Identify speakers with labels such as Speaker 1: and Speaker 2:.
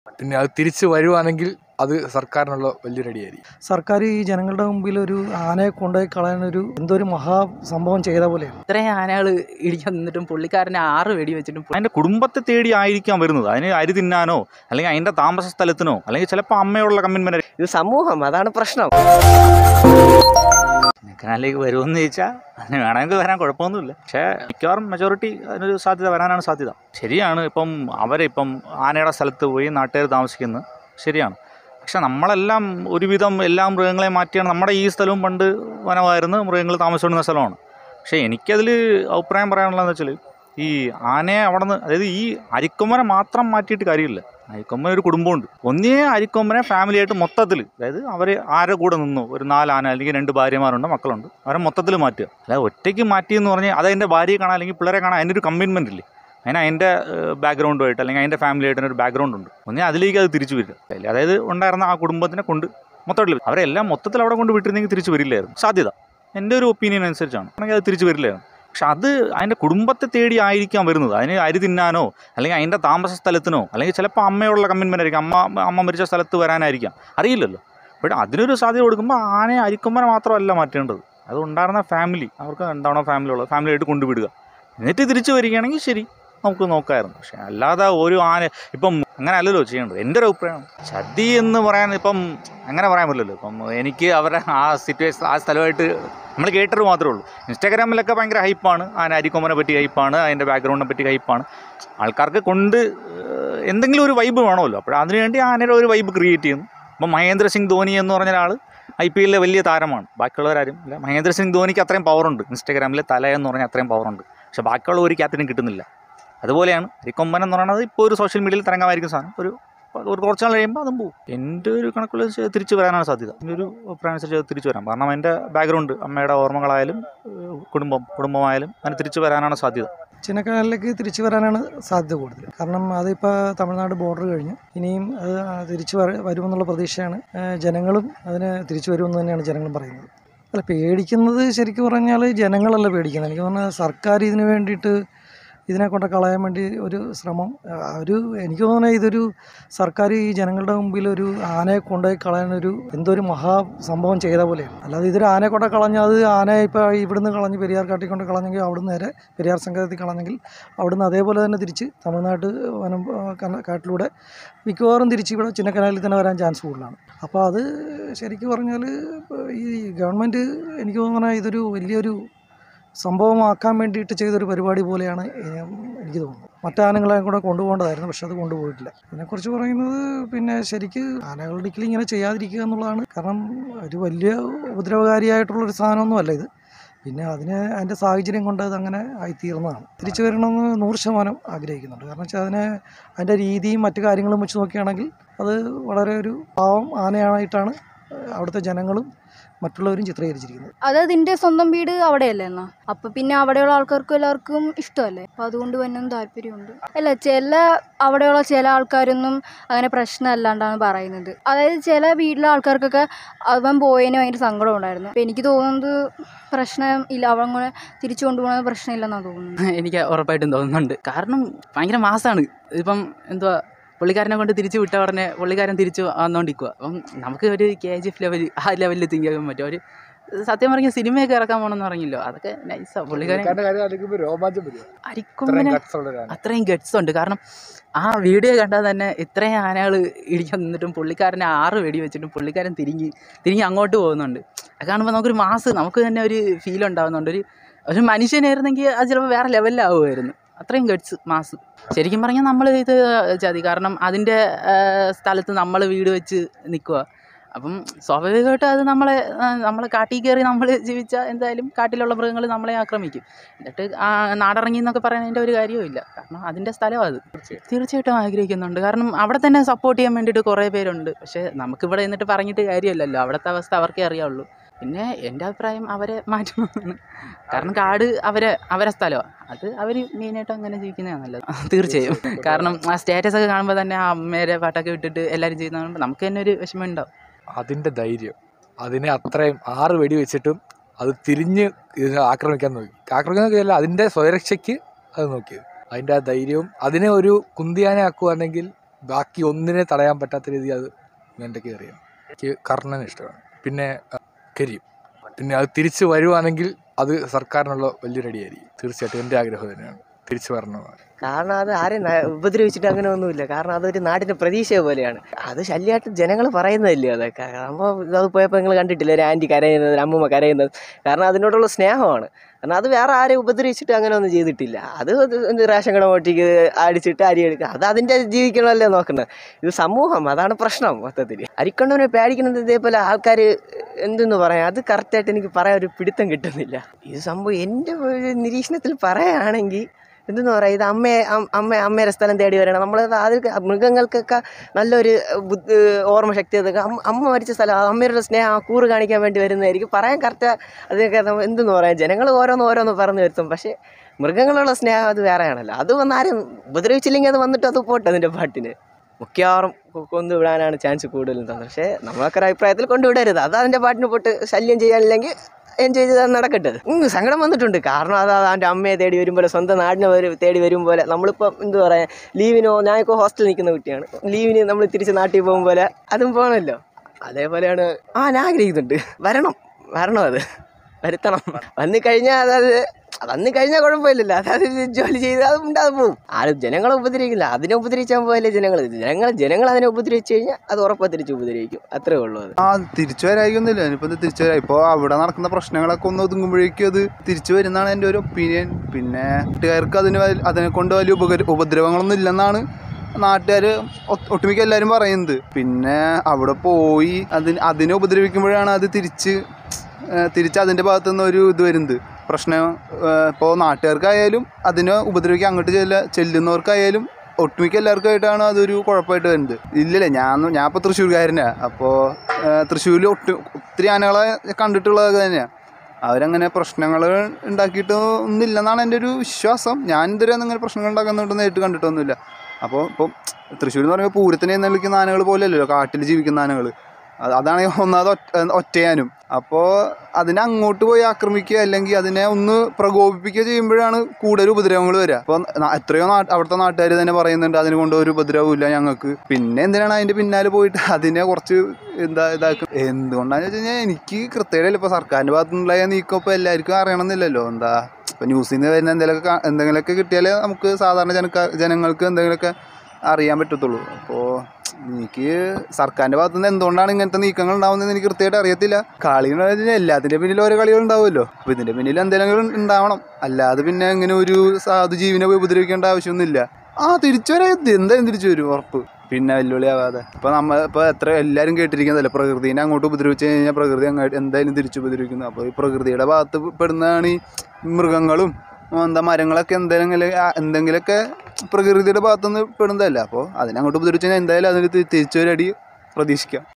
Speaker 1: പിന്നെ അത് തിരിച്ച് വരുവാണെങ്കിൽ അത് സർക്കാരിനുള്ള വലിയൊരു അടിയായിരിക്കും
Speaker 2: സർക്കാർ ഈ ജനങ്ങളുടെ മുമ്പിൽ ഒരു ആനയെ കൊണ്ടുപോയി കളയാനൊരു എന്തോ ഒരു മഹാസംഭവം ചെയ്ത പോലെയാണ്
Speaker 3: ഇത്രയും ആനകൾ ഇടിക്കാൻ നിന്നിട്ടും പുള്ളിക്കാരനെ ആറ് വെടി വെച്ചിട്ടും
Speaker 4: അതിൻ്റെ കുടുംബത്തെ തേടി ആയിരിക്കാം വരുന്നത് അതിന് അരി തിന്നാനോ അല്ലെങ്കിൽ അതിൻ്റെ താമസ സ്ഥലത്തിനോ അല്ലെങ്കിൽ ചിലപ്പോൾ അമ്മയോടുള്ള കമ്മിറ്റ്മെൻ്റ്
Speaker 5: ഇത് സമൂഹം അതാണ് പ്രശ്നം
Speaker 4: കനാലിലേക്ക് വരുമെന്ന് ചോദിച്ചാൽ അതിന് വേണമെങ്കിൽ വരാൻ കുഴപ്പമൊന്നുമില്ല പക്ഷേ മിക്കവാറും മെജോറിറ്റി അതിനൊരു സാധ്യത വരാനാണ് സാധ്യത ശരിയാണ് ഇപ്പം അവരെ ഇപ്പം ആനയുടെ സ്ഥലത്ത് പോയി നാട്ടുകാർ താമസിക്കുന്നത് ശരിയാണ് പക്ഷെ നമ്മളെല്ലാം ഒരുവിധം എല്ലാ മൃഗങ്ങളെയും മാറ്റിയാണ് നമ്മുടെ ഈ സ്ഥലവും പണ്ട് വനമായിരുന്നു മൃഗങ്ങൾ താമസിച്ചുകൊണ്ടിരുന്ന സ്ഥലമാണ് പക്ഷേ എനിക്കതിൽ അഭിപ്രായം പറയാനുള്ളതെന്ന് വെച്ചാൽ ഈ ആനയെ അവിടെ നിന്ന് അതായത് ഈ അരിക്കൊമ്പനെ മാത്രം മാറ്റിയിട്ട് കാര്യമില്ല അരിക്കൊമ്പൻ ഒരു കുടുംബമുണ്ട് ഒന്നേ അരിക്കൊമ്പനെ ഫാമിലിയായിട്ട് മൊത്തത്തിൽ അതായത് അവർ ആരുടെ കൂടെ നിന്നു ഒരു നാലാന അല്ലെങ്കിൽ രണ്ട് ഭാര്യമാരുണ്ട് മക്കളുണ്ട് അവരെ മൊത്തത്തിൽ മാറ്റുക അല്ലാതെ ഒറ്റയ്ക്ക് മാറ്റി എന്ന് പറഞ്ഞാൽ അത് അതിൻ്റെ ഭാര്യയെ കാണാൻ അല്ലെങ്കിൽ പിള്ളേരെ കാണാൻ അതിൻ്റെ ഒരു കമ്മിറ്റ്മെൻ്റ് ഇല്ലേ അതിന് അതിൻ്റെ ബാക്ക്ഗ്രൗണ്ടുമായിട്ട് അല്ലെങ്കിൽ അതിൻ്റെ ഫാമിലിയായിട്ട് ഒരു ബാക്ക്ഗ്രൗണ്ട് ഉണ്ട് ഒന്നേ അതിലേക്ക് അത് തിരിച്ചു വരിക അല്ലേ അതായത് ഉണ്ടായിരുന്ന ആ കുടുംബത്തിനെ കൊണ്ട് മൊത്തത്തിൽ അവരെല്ലാം മൊത്തത്തിൽ അവിടെ കൊണ്ട് വിട്ടിരുന്നെങ്കിൽ തിരിച്ചു വരില്ലായിരുന്നു സാധ്യത എൻ്റെ ഒരു ഒപ്പീനിയൻ അനുസരിച്ചാണ് ആണെങ്കിൽ അത് തിരിച്ചു വരില്ലായിരുന്നു പക്ഷെ അത് അതിൻ്റെ കുടുംബത്തെ തേടി ആയിരിക്കാം വരുന്നത് അതിന് അരി തിന്നാനോ അല്ലെങ്കിൽ അതിൻ്റെ താമസ സ്ഥലത്തിനോ അല്ലെങ്കിൽ ചിലപ്പോൾ അമ്മയോടുള്ള കമ്മിറ്റ്മെൻ്റ് ആയിരിക്കും അമ്മ അമ്മ മരിച്ച സ്ഥലത്ത് വരാനായിരിക്കാം അറിയില്ലല്ലോ ബട്ട് അതിനൊരു സാധ്യത കൊടുക്കുമ്പോൾ ആനയെ അരിക്കൊമ്പനെ മാത്രമല്ല മാറ്റേണ്ടത് അത് ഉണ്ടായിരുന്ന ഫാമിലി അവർക്ക് എന്താണോ ഫാമിലി ഉള്ളത് ഫാമിലിയായിട്ട് കൊണ്ടുവിടുക എന്നിട്ട് തിരിച്ചു വരികയാണെങ്കിൽ ശരി നമുക്ക് നോക്കായിരുന്നു പക്ഷെ അല്ലാതെ ഒരു ആന ഇപ്പം അങ്ങനെ അല്ലല്ലോ ചെയ്യേണ്ടത് എൻ്റെ ഒരു അഭിപ്രായം ചതി എന്ന് പറയാൻ ഇപ്പം അങ്ങനെ പറയാൻ പറ്റില്ലല്ലോ ഇപ്പം എനിക്ക് അവരെ ആ സിറ്റുവേഷൻ ആ സ്ഥലമായിട്ട് നമ്മൾ കേട്ടത് മാത്രമേ ഉള്ളൂ ഇൻസ്റ്റാഗ്രാമിലൊക്കെ ഭയങ്കര ഹൈപ്പാണ് ആന അരിക്കൊമ്പനെ പറ്റി ഹൈപ്പാണ് അതിൻ്റെ ബാക്ക്ഗ്രൗണ്ടിനെ പറ്റി ഹൈപ്പാണ് ആൾക്കാർക്ക് കൊണ്ട് ഏഹ്, എന്തെങ്കിലും ഒരു വൈബ് വേണമല്ലോ അപ്പോൾ അതിനുവേണ്ടി ആനയുടെ ഒരു വൈബ് ക്രിയേറ്റ് ചെയ്യുന്നു അപ്പം മഹേന്ദ്ര സിംഗ് ധോനി എന്ന് പറഞ്ഞ ഒരാൾ ഐ പി എല്ലിലെ വലിയ താരമാണ് ബാക്കിയുള്ളവരാരും ഇല്ല മഹേന്ദ്ര സിംഗ് ധോനിക്ക് അത്രയും പവറുണ്ട് ഇൻസ്റ്റാഗ്രാമിലെ തല എന്ന് പറഞ്ഞാൽ അത്രയും പവറുണ്ട് പക്ഷേ ബാക്കിയുള്ള ഒരു ക്യാപ്റ്റനും കിട്ടുന്നില്ല അതുപോലെയാണ് അരിക്കൊമ്പൻ എന്ന് പറയുന്നത് ഇപ്പോൾ ഒരു സോഷ്യൽ മീഡിയയിൽ തരംഗമായിരിക്കും സാധനം ഒരു ഒരു കുറച്ച് നാൾ കഴിയുമ്പോൾ അതും പോകും എൻ്റെ ഒരു കണക്കുള്ള തിരിച്ചു വരാനാണ് സാധ്യത എൻ്റെ ഒരു അഭിപ്രായം അനുസരിച്ച് അത് തിരിച്ചു വരാം കാരണം എൻ്റെ ബാക്ക്ഗ്രൗണ്ട് അമ്മയുടെ ഓർമ്മകളായാലും ഏഹ്, കുടുംബം കുടുംബമായാലും അതിന് തിരിച്ചു വരാനാണ് സാധ്യത
Speaker 2: ചിന്നക്കനാലിലേക്ക് തിരിച്ചു വരാനാണ് സാധ്യത കൂടുതൽ കാരണം അതിപ്പോൾ തമിഴ്നാട് ബോർഡർ കഴിഞ്ഞു ഇനിയും അത് തിരിച്ചു വര വരുമെന്നുള്ള പ്രതീക്ഷയാണ് ഏഹ് ജനങ്ങളും അതിന് തിരിച്ചു വരുമെന്ന് തന്നെയാണ് ജനങ്ങളും പറയുന്നത് അല്ല പേടിക്കുന്നത് ശരിക്കും പറഞ്ഞാൽ ജനങ്ങളല്ല പേടിക്കുന്നത് എനിക്ക് തോന്നുന്നത് സർക്കാർ ഇതിന് വേണ്ടിയിട്ട് ഇതിനെ കൊണ്ട് കളയാൻ വേണ്ടി ഒരു ശ്രമം ആ, ഒരു എനിക്ക് തോന്നുന്നത് ഇതൊരു സർക്കാർ ഈ ജനങ്ങളുടെ മുമ്പിൽ ഒരു ആനയെ കൊണ്ടുപോയി കളയാനൊരു എന്തോ ഒരു മഹാസംഭവം ചെയ്ത പോലെയാണ് അല്ലാതെ ഇതൊരു ആനയെ കൊണ്ട് കളഞ്ഞാൽ അത് ആനയെ ഇപ്പോൾ ഇവിടുന്ന് കളഞ്ഞ് പെരിയാർ കാട്ടിൽ കൊണ്ട് കളഞ്ഞെങ്കിൽ അവിടുന്ന് നേരെ പെരിയാർ സംഘത്തിൽ കളഞ്ഞെങ്കിൽ അവിടുന്ന് അതേപോലെ തന്നെ തിരിച്ച് തമിഴ്നാട് വനം ആ, കന- കാട്ടിലൂടെ മിക്കവാറും തിരിച്ച് ഇവിടെ ചിന്നക്കനാലിൽ തന്നെ വരാൻ ചാൻസ് കൂടുതലാണ് അപ്പോൾ അത് ശരിക്കും പറഞ്ഞാൽ ഈ ഗവൺമെൻറ് എനിക്ക് തോന്നുന്നത് ഇതൊരു വലിയൊരു സംഭവമാക്കാൻ വേണ്ടിയിട്ട് ചെയ്തൊരു പരിപാടി പോലെയാണ് ഏം, എനിക്ക് തോന്നുന്നത് മറ്റാനകളെ കൂടെ കൊണ്ടുപോകേണ്ടതായിരുന്നു പക്ഷെ അത് കൊണ്ടുപോയിട്ടില്ല ഇതിനെക്കുറിച്ച് പറയുന്നത് പിന്നെ ശരിക്ക് ആനകളുടെ ഇങ്ങനെ ചെയ്യാതിരിക്കുക എന്നുള്ളതാണ് കാരണം ഒരു വലിയ ഉപദ്രവകാരിയായിട്ടുള്ളൊരു സാധനമൊന്നുമല്ല ഇത് പിന്നെ അതിന് അതിൻ്റെ സാഹചര്യം കൊണ്ട് അത് അങ്ങനെ ആയിത്തീർന്നതാണ് തിരിച്ചു വരണമെന്ന് നൂറ് ശതമാനം ആഗ്രഹിക്കുന്നുണ്ട് കാരണം വെച്ചാൽ അതിനെ അതിൻ്റെ രീതിയും മറ്റു കാര്യങ്ങളും വെച്ച് നോക്കുകയാണെങ്കിൽ അത് വളരെ ഒരു പാവം ആനയായിട്ടാണ് അവിടുത്തെ ജനങ്ങളും മറ്റുള്ളവരും ചിത്രീകരിച്ചിരിക്കുന്നത്
Speaker 6: അത് അതിന്റെ സ്വന്തം വീട് അവിടെയല്ലേ എന്നാ അപ്പൊ പിന്നെ അവിടെയുള്ള ആൾക്കാർക്കും എല്ലാവർക്കും ഇഷ്ടമല്ലേ അപ്പൊ അതുകൊണ്ട് തന്നെ താല്പര്യമുണ്ട് അല്ല ചില അവിടെയുള്ള ചില ആൾക്കാരൊന്നും അങ്ങനെ പ്രശ്നമല്ലാണ്ടാണ് പറയുന്നത് അതായത് ചില വീട്ടിലെ ആൾക്കാർക്കൊക്കെ അവൻ പോയതിന് ഭയങ്കര സങ്കടം ഉണ്ടായിരുന്നു അപ്പൊ എനിക്ക് തോന്നുന്നത് പ്രശ്നം ഇല്ല അവൻ കൂടെ തിരിച്ചു കൊണ്ടുപോകുന്നത് പ്രശ്നമില്ലെന്നാണ് തോന്നുന്നത്
Speaker 3: എനിക്ക് ഉറപ്പായിട്ടും തോന്നുന്നുണ്ട് കാരണം ഭയങ്കര മാസമാണ് ഇപ്പം എന്തുവാ പുള്ളിക്കാരനെ കൊണ്ട് തിരിച്ചു വിട്ട ഉടനെ പുള്ളിക്കാരൻ തിരിച്ചു വന്നുകൊണ്ടിരിക്കുക അപ്പം നമുക്ക് ഒരു കെ ജി എഫ് ലെവൽ ആ ലെവലിൽ തിങ്ക് ചെയ്യാൻ പറ്റും ഒരു സത്യം പറഞ്ഞ സിനിമയൊക്കെ ഇറക്കാൻ പോകണമെന്ന് പറഞ്ഞില്ലോ അതൊക്കെ നൈസാണ് പുള്ളിക്കാരൻ
Speaker 1: പുള്ളിക്കാരൻ്റെ കാര്യം ആലോചിക്കുമ്പോൾ രോമാഞ്ചം വരും ഇത്രയും
Speaker 3: അരിക്കൊമ്പനെ
Speaker 1: guts ഉള്ള ഒരു ആന.
Speaker 3: അത്രയും ഗട്സ് ഉണ്ട് കാരണം ആ വീഡിയോ കണ്ടാൽ തന്നെ ഇത്രയും ആനകൾ ഇടിക്കാൻ നിന്നിട്ടും പുള്ളിക്കാരനെ ആറ് വെടി വെച്ചിട്ടും പുള്ളിക്കാരൻ തിരിഞ്ഞ് തിരിഞ്ഞ് അങ്ങോട്ട് പോകുന്നുണ്ട് അത് കാണുമ്പോൾ നമുക്കൊരു മാസ് നമുക്ക് തന്നെ ഒരു ഫീൽ ഉണ്ടാകുന്നുണ്ട് ഒരു ഒരു മനുഷ്യനായിരുന്നെങ്കിൽ അത് ചിലപ്പോൾ വേറെ ലെവലിലാവുമായിരുന്നു അത്രയും ഗട്സ് മാസ് ശരിക്കും പറഞ്ഞാൽ നമ്മൾ ഇത് ചതി കാരണം അതിൻ്റെ സ്ഥലത്ത് നമ്മൾ വീട് വെച്ച് നിൽക്കുക അപ്പം സ്വാഭാവികമായിട്ടും അത് നമ്മളെ ആ, നമ്മളെ കാട്ടിൽ കയറി നമ്മൾ ജീവിച്ചാൽ എന്തായാലും കാട്ടിലുള്ള മൃഗങ്ങൾ നമ്മളെ ആക്രമിക്കും എന്നിട്ട് ആ നാടിറങ്ങി എന്നൊക്കെ പറയുന്നതിൻ്റെ ഒരു കാര്യവും കാരണം അതിൻ്റെ സ്ഥലമാണ് അത് തീർച്ചയായിട്ടും ആഗ്രഹിക്കുന്നുണ്ട് കാരണം അവിടെ തന്നെ സപ്പോർട്ട് ചെയ്യാൻ വേണ്ടിയിട്ട് കുറേ പേരുണ്ട് പക്ഷേ നമുക്കിവിടെ നിന്നിട്ട് പറഞ്ഞിട്ട് കാര്യമില്ലല്ലോ അവിടുത്തെ അവസ്ഥ അവർക്കേ അറിയാവുള്ളൂ പിന്നെ എൻ്റെ അഭിപ്രായം അവരെ മാറ്റണമെന്നാണ് കാരണം കാട് അവരെ അവരെ സ്ഥലമാണ് അത് അവർ മെയിനായിട്ട് അങ്ങനെ ജീവിക്കുന്നതാണ് നല്ലത് തീർച്ചയായും കാരണം ആ സ്റ്റാറ്റസ് ഒക്കെ കാണുമ്പോൾ തന്നെ ആ അമ്മേരെ പാട്ടൊക്കെ വിട്ടിട്ട് എല്ലാവരും ചെയ്യുന്ന കാണുമ്പോൾ നമുക്ക് തന്നെ ഒരു വിഷമം ഉണ്ടാവും
Speaker 1: അതിൻ്റെ ധൈര്യം അതിനെ അത്രയും ആറ് വെടി വെച്ചിട്ടും അത് തിരിഞ്ഞ് ഇതിനെ ആക്രമിക്കാൻ നോക്കി ആക്രമിക്കാൻ നോക്കിയല്ല അതിൻ്റെ സ്വയരക്ഷയ്ക്ക് അത് നോക്കിയത് അതിൻ്റെ ആ ധൈര്യവും അതിനെ ഒരു കുന്തിയാനെ ആക്കുവാണെങ്കിൽ ബാക്കി ഒന്നിനെ തടയാൻ പറ്റാത്ത രീതി അത് എൻ്റെ കയറിയാണ് എനിക്ക് കർണൻ ഇഷ്ടമാണ് പിന്നെ ആ, കരീം പിന്നെ അത് തിരിച്ച് വരുവാണെങ്കിൽ അത് സർക്കാരിനുള്ള വലിയൊരു അടിയായിരിക്കും തീർച്ചയായിട്ടും എൻ്റെ ആഗ്രഹം തന്നെയാണ് തിരിച്ചു വരണമെന്ന്
Speaker 5: കാരണം അത് ആരെയും ന- ഉപദ്രവിച്ചിട്ട് അങ്ങനെ ഒന്നുമില്ല കാരണം അതൊരു നാടിൻ്റെ പ്രതീക്ഷ പോലെയാണ് അത് ശല്യമായിട്ട് ജനങ്ങൾ പറയുന്നതല്ലേ അതൊക്കെ അപ്പോൾ അത് പോയപ്പോൾ നിങ്ങൾ കണ്ടിട്ടില്ല ഒരു ആൻറ്റി കരയുന്നത് ഒരു അമ്മൂമ്മ കരയുന്നത് കാരണം അതിനോടുള്ള സ്നേഹമാണ് കാരണം അത് വേറെ ആരെയും ഉപദ്രവിച്ചിട്ട് അങ്ങനെ ഒന്നും ചെയ്തിട്ടില്ല അത് ഇത് എന്ത് റേഷൻ കട മോട്ടിക്ക് അടിച്ചിട്ട് അരി എടുക്കുക അത് അതിൻ്റെ ജീവിക്കണമല്ലേ നോക്കുന്നത് ഇത് സമൂഹം അതാണ് പ്രശ്നം മൊത്തത്തിൽ അരിക്കൊണ്ടവനെ പേടിക്കുന്നത് ഇതേപോലെ ആൾക്കാർ എന്തെന്ന് പറയാം അത് കറക്റ്റായിട്ട് എനിക്ക് പറയാൻ ഒരു പിടുത്തം കിട്ടുന്നില്ല ഇത് സംഭവം എൻ്റെ ഒരു നിരീക്ഷണത്തിൽ പറയുകയാണെങ്കിൽ എന്തെന്ന് പറയാം ഇത് അമ്മയെ അം- അമ്മ അമ്മയുടെ സ്ഥലം തേടി വരണം നമ്മൾ അതിൽ മൃഗങ്ങൾക്കൊക്കെ നല്ലൊരു ബുദ്ധി ഓർമ്മശക്തി അതൊക്കെ അമ്മ അമ്മ മരിച്ച സ്ഥലം ആ അമ്മയുടെ സ്നേഹം ആ കൂറ് കാണിക്കാൻ വേണ്ടി വരുന്നതായിരിക്കും പറയാൻ കറക്റ്റ് അതൊക്കെ നമ്മ- എന്തെന്ന് പറയാം ജനങ്ങൾ ഓരോന്ന് ഓരോന്ന് പറഞ്ഞു വരുത്തും പക്ഷേ മൃഗങ്ങളുള്ള സ്നേഹം അത് വേറെയാണല്ലോ അത് വന്ന് ആരും ഉപദ്രവിച്ചില്ലെങ്കിൽ അത് വന്നിട്ട് അത് പോട്ടെ അതിൻ്റെ പാട്ടിന് മിക്കവാറും കൊ- കൊണ്ടുവിടാനാണ് ചാൻസ് കൂടുതലും തന്നെ പക്ഷേ നമ്മളൊക്കെ ഒരു അഭിപ്രായത്തിൽ കൊണ്ടുവിടരുത് അത് അതിൻ്റെ പാട്ടിന് പോട്ട് ശല്യം ചെയ്യാനില്ലെങ്കിൽ എൻജോയ് ചെയ്താൽ നടക്കട്ടെ ഉം, സങ്കടം വന്നിട്ടുണ്ട് കാരണം അത് അവൻ്റെ അമ്മയെ തേടി വരും പോലെ സ്വന്തം നാടിനെ വരും തേടി വരും പോലെ നമ്മളിപ്പം എന്ത് പറയാ ലീവിനോ ഞാനിപ്പോൾ ഹോസ്റ്റലിൽ നിൽക്കുന്ന കുട്ടിയാണ് ലീവിന് നമ്മൾ തിരിച്ച് നാട്ടിൽ പോകും പോലെ അതും പോകണമല്ലോ അതേപോലെയാണ് ആ ഞാൻ ആഗ്രഹിക്കുന്നുണ്ട് വരണം വരണം അത് വരുത്തണം വന്നു കഴിഞ്ഞാൽ അതായത് വന്നു കഴിഞ്ഞാൽ കുഴപ്പമില്ലല്ലോ അതായത് ജോലി ചെയ്ത് അത് ഉണ്ടാകും പോകും ആരും ജനങ്ങളെ ഉപദ്രവിക്കില്ല അതിനെ ഉപദ്രവിച്ചാൽ പോയല്ലേ ജനങ്ങൾ ജനങ്ങൾ ജനങ്ങൾ അതിനെ ഉപദ്രവിച്ചു കഴിഞ്ഞാൽ അത് ഉറപ്പാ തിരിച്ച് ഉപദ്രവിക്കും അത്രേ ഉള്ളൂ അത്
Speaker 7: ആ തിരിച്ചു വരായിക്കൊന്നുമില്ല ഇനിയിപ്പോൾ ഇത് തിരിച്ചു വരാം ഇപ്പോൾ അവിടെ നടക്കുന്ന പ്രശ്നങ്ങളൊക്കെ ഒന്ന് ഒതുങ്ങുമ്പോഴേക്കും അത് തിരിച്ചു വരുന്നതാണ് എൻ്റെ ഒരു ഒപ്പീനിയൻ പിന്നെ നാട്ടുകാർക്ക് അതിന് വൽ- അതിനെ കൊണ്ട് വലിയ ഉപകര ഉപദ്രവങ്ങളൊന്നും ഇല്ലെന്നാണ് നാട്ടുകാർ ഒട്ടുമിക്ക എല്ലാവരും പറയുന്നത് പിന്നെ അവിടെ പോയി അതിന് അതിനെ ഉപദ്രവിക്കുമ്പോഴാണ് അത് തിരിച്ച് ഏഹ് തിരിച്ച് അതിൻ്റെ ഭാഗത്തുനിന്ന് ഒരു ഇത് വരുന്നത് പ്രശ്നം ഇപ്പോൾ നാട്ടുകാർക്കായാലും അതിനെ ഉപദ്രവിക്കാൻ അങ്ങോട്ട് ചെല്ല ചെല്ലുന്നവർക്കായാലും ഒട്ടുമിക്ക എല്ലാവർക്കായിട്ടാണ് അതൊരു കുഴപ്പമായിട്ട് വരുന്നത് ഇല്ലില്ല ഞാൻ ഞാൻ ഇപ്പോൾ തൃശ്ശൂർക്കാരനാണ് അപ്പോൾ തൃശ്ശൂരിൽ ഒട്ട് ഒത്തിരി ആനകളെ കണ്ടിട്ടുള്ളത് തന്നെയാണ് അവരങ്ങനെ പ്രശ്നങ്ങൾ ഉണ്ടാക്കിയിട്ട് ഒന്നുമില്ലെന്നാണ് എൻ്റെ ഒരു വിശ്വാസം ഞാൻ ഇതുവരെ ഒന്നും അങ്ങനെ പ്രശ്നങ്ങൾ ഉണ്ടാക്കുന്നുണ്ട് നേരിട്ട് കണ്ടിട്ടൊന്നുമില്ല അപ്പോൾ ഇപ്പോൾ തൃശ്ശൂർ എന്ന് പറയുമ്പോൾ പൂരത്തിന് എഴുന്നള്ളിക്കുന്ന ആനകൾ പോലെയല്ലല്ലോ കാട്ടിൽ ജീവിക്കുന്ന ആനകൾ അത് അതാണ് ഒന്നാമത് ഒറ്റ ഒറ്റയാനും അപ്പോൾ അതിനെ അങ്ങോട്ട് പോയി ആക്രമിക്കുക അല്ലെങ്കിൽ അതിനെ ഒന്ന് പ്രകോപിപ്പിക്കുക ചെയ്യുമ്പോഴാണ് കൂടുതൽ ഉപദ്രവങ്ങൾ വരിക അപ്പോൾ എത്രയോ നാ അവിടുത്തെ നാട്ടുകാർ തന്നെ പറയുന്നുണ്ട് അതിനെ കൊണ്ട് ഒരു ഉപദ്രവവും ഇല്ല ഞങ്ങൾക്ക് പിന്നെ എന്തിനാണ് അതിൻ്റെ പിന്നാലെ പോയിട്ട് അതിനെ കുറച്ച് എന്താ ഇതാക്കും എന്തുകൊണ്ടാന്ന് വെച്ച് കഴിഞ്ഞാൽ എനിക്ക് കൃത്യമായില്ല ഇപ്പോൾ സർക്കാരിൻ്റെ ഭാഗത്തുനിന്നുള്ള നീക്കം ഇപ്പോൾ എല്ലാവർക്കും അറിയണമെന്നില്ലല്ലോ എന്താ ഇപ്പോൾ ന്യൂസിൽ നിന്ന് വരുന്ന എന്തെങ്കിലുമൊക്കെ കാ- എന്തെങ്കിലുമൊക്കെ കിട്ടിയാലേ നമുക്ക് സാധാരണ ജനക്ക ജനങ്ങൾക്ക് എന്തെങ്കിലുമൊക്കെ അറിയാൻ പറ്റത്തുള്ളൂ അപ്പോൾ എനിക്ക് സർക്കാരിൻ്റെ ഭാഗത്തു നിന്ന് എന്തുകൊണ്ടാണ് ഇങ്ങനത്തെ നീക്കങ്ങൾ ഉണ്ടാവുന്നത് എനിക്ക് കൃത്യമായിട്ട് അറിയത്തില്ല കളി എന്ന് പറഞ്ഞാൽ എല്ലാത്തിൻ്റെ പിന്നിൽ ഓരോ കളികൾ ഉണ്ടാവുമല്ലോ അപ്പോൾ ഇതിൻ്റെ പിന്നിൽ എന്തെങ്കിലും ഉണ്ടാവണം അല്ലാതെ പിന്നെ ഇങ്ങനെ ഒരു സാധു ജീവനെ പോയി ഉപദ്രവിക്കേണ്ട ആവശ്യമൊന്നുമില്ല ആ തിരിച്ചു വരാം ഇത് എന്തായാലും തിരിച്ചു വരും ഉറപ്പ് പിന്നെ വെല്ലുവിളിയാവാതെ ഇപ്പോൾ നമ്മൾ ഇപ്പോൾ എത്ര എല്ലാവരും കേട്ടിരിക്കുന്നതല്ലേ പ്രകൃതിനെ അങ്ങോട്ട് ഉപദ്രവിച്ച് കഴിഞ്ഞാൽ പ്രകൃതി അങ്ങോട്ട് എന്തായാലും തിരിച്ചു ഉപദ്രവിക്കുന്നു അപ്പോൾ ഈ പ്രകൃതിയുടെ ഭാഗത്ത് പെടുന്നതാണ് ഈ മൃഗങ്ങളും എന്താ മരങ്ങളൊക്കെ എന്തെങ്കിലും എന്തെങ്കിലുമൊക്കെ പ്രകൃതിയുടെ ഭാഗത്തുനിന്ന് പെടുന്നതല്ല അപ്പോൾ അതിനങ്ങോട്ട് ഉപദ്രവിച്ച് കഴിഞ്ഞാൽ എന്തായാലും അതിന് തി- തിരിച്ചൊരടി പ്രതീക്ഷിക്കാം